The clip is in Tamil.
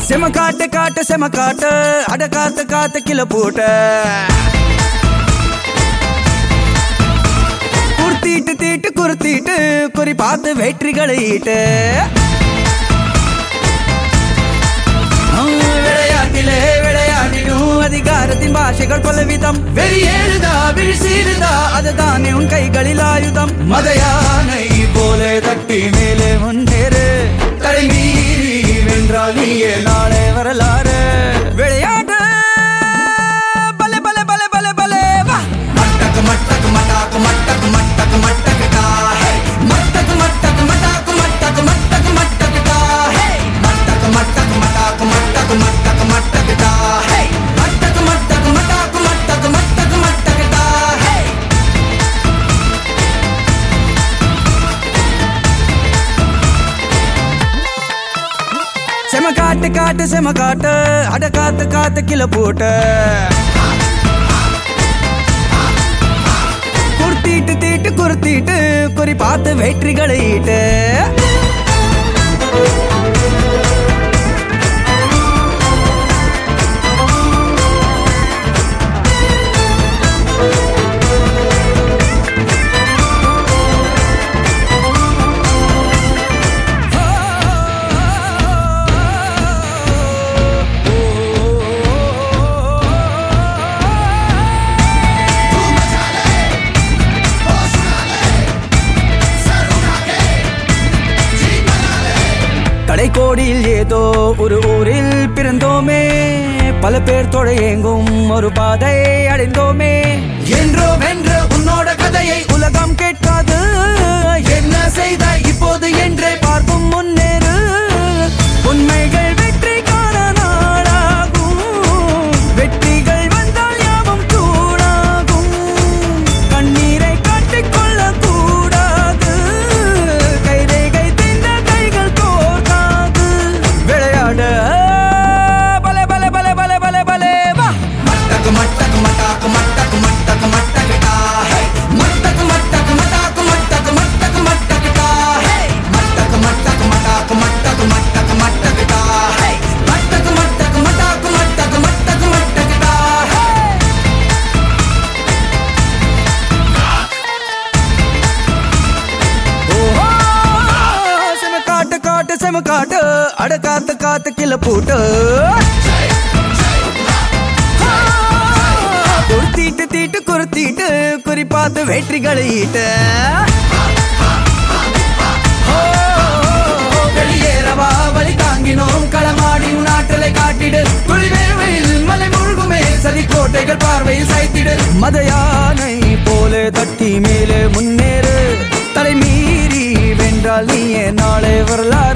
செம காட்டு காட்டு செம காட்டு அட காத்து காத்து கில போட்ட குர்த்திட்டு தீட்டு குருத்திட்டு குறி பார்த்து வெற்றிகளை ஈட்டு விளையாட்டிலே விளையாடிடும் அதிகாரத்தின் பாஷைகள் பலவிதம் வெறியேறுதா விழிசீருதா அதுதானே உன் கைகளில் ஆயுதம் மதையானை போல தட்டி மேலே முன்னேறு தலைமீறி வென்றால் நீயே நாளே வரலாறு விளையாட்டு பல பல பல பல பல வா மட்டக்கு மட்டக்கு மட்டாக்கு மட்டக்கு மட்டக்கு மட்டக்கு டா ஹே மட்டக்கு மட்டக்கு மட்டாக்கு மட்டக்கு மட்டக்கு மட்டக்கு டா ஹே மட்டக்கு மட்டக்கு மட்டாக்கு மட்டக்கு மட்டக்கு மட்டக்கு டா ஹே மட்டக்கு மட்டக்கு மட்டாக்கு மட்டக்கு மட்டக்கு மட்டக்கு டா ஹே செம காட்டு காட்டு செம காட்டு அட காத்து காத்து கில போட்டு குர்த்திட்டு தீட்டு குருத்திட்டு குறி பார்த்து வெற்றிகளை ஈட்டு கடைக்கோடியில் ஏதோ ஒரு ஊரில் பிறந்தோமே பல பேர் தொழையெங்கும் ஒரு பாதை அடைந்தோமே என்றோ வென்ற உன்னோட கதையை உலகம் கேட்காது என்ன செய்தாய் இப்போது என்றே பார்க்கும் முன்னேறு உண்மைகள் வெற்றி காண நாளாகும் வெற்றிகள் வந்தால் யாவும் கூடாகும் கண்ணீரை காட்டிக்கொள்ள கூடாது கைரேகை திந்த கைகள் கோர்க்காது விளையாட பல பல பல பல பல பல வா மட்டக்கு மட்டக்கு மட்டாக்கு மட்டக்கு மட்டக்கு மட்டக்கு டா ஹே மட்டக்கு மட்டக்கு மட்டாக்கு மட்டக்கு மட்டக்கு மட்டக்கு டா ஹே மட்டக்கு மட்டக்கு மட்டாக்கு மட்டக்கு மட்டக்கு மட்டக்கு டா ஹே மட்டக்கு மட்டக்கு மட்டாக்கு மட்டக்கு மட்டக்கு மட்டக்கு டா ஹே ஓஹோ, செம காட்டு காட்டு செம காட்டு அட காத்து காத்து கில போட்டு குருத்திட்டு தீட்டு குருத்திட்டு குறி பார்த்து வெற்றிகளை ஈட்ட ஓ, வெளியேறவா வழி தாங்கினோம் களமாடி உன் ஆற்றலை காட்டிடு குளிவேவையில் மலை முழுகுமே சதி கோட்டைகள் பார்வையில் சாய்த்திடு மத யானை போல தட்டி மேலே முன்னேறு தலை மீறி வென்றால் நீயே நாளை வரலாறு